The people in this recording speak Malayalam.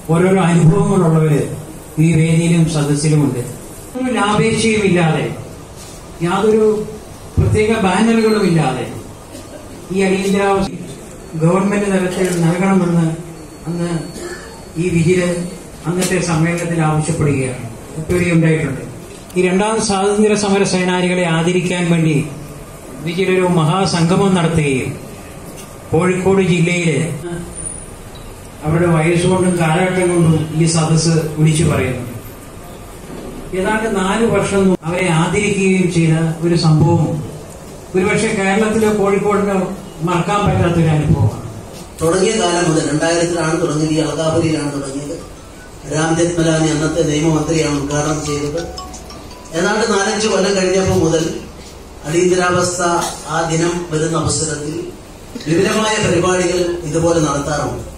ഓരോരോ അനുഭവങ്ങളുള്ളവര് ഈ വേദിയിലും സദസ്സിലുമുണ്ട് ഒരു ലാഭേച്ഛയുമില്ലാതെ യാതൊരു പ്രത്യേക ബാനറുകളും ഇല്ലാതെ ഈ അടിയന്തരാവസ്ഥ ഗവൺമെന്റ് തലത്തിൽ നൽകണമെന്ന് അന്ന് ഈ വിജില് അന്നത്തെ സമ്മേളനത്തിൽ ആവശ്യപ്പെടുകയാണ് ഒത്തിരി ഉണ്ടായിട്ടുണ്ട് ഈ രണ്ടാം സ്വാതന്ത്ര്യ സമര സേനാനികളെ ആദരിക്കാൻ വേണ്ടി വിജിലൊരു മഹാസംഗമം നടത്തുകയും കോഴിക്കോട് ജില്ലയില് അവരുടെ വയസ്സുകൊണ്ടും കാലഘട്ടം കൊണ്ടും ഈ സദസ്സ് വിളിച്ചു പറയുന്നു ഏതാണ്ട് നാല് വർഷം അവരെ ആദരിക്കുകയും ചെയ്ത ഒരു സംഭവം ഒരുപക്ഷെ കേരളത്തിലെ കോഴിക്കോടിന് മറക്കാൻ പറ്റാത്തൊരു അനുഭവമാണ് തുടങ്ങിയ കാലം മുതൽ രണ്ടായിരത്തിലാണ് തുടങ്ങിയത് ഈ അളകാപുരിയിലാണ് തുടങ്ങിയത് രാം ജത്മലാനി അന്നത്തെ നിയമമന്ത്രിയാണ് ഉദ്ഘാടനം ചെയ്തത് ഏതാണ്ട് നാലഞ്ച് കൊല്ലം കഴിഞ്ഞപ്പോൾ മുതൽ അടിയന്തരാവസ്ഥ ആ ദിനം വരുന്ന അവസരത്തിൽ വിപുലമായ പരിപാടികൾ ഇതുപോലെ നടത്താറുണ്ട്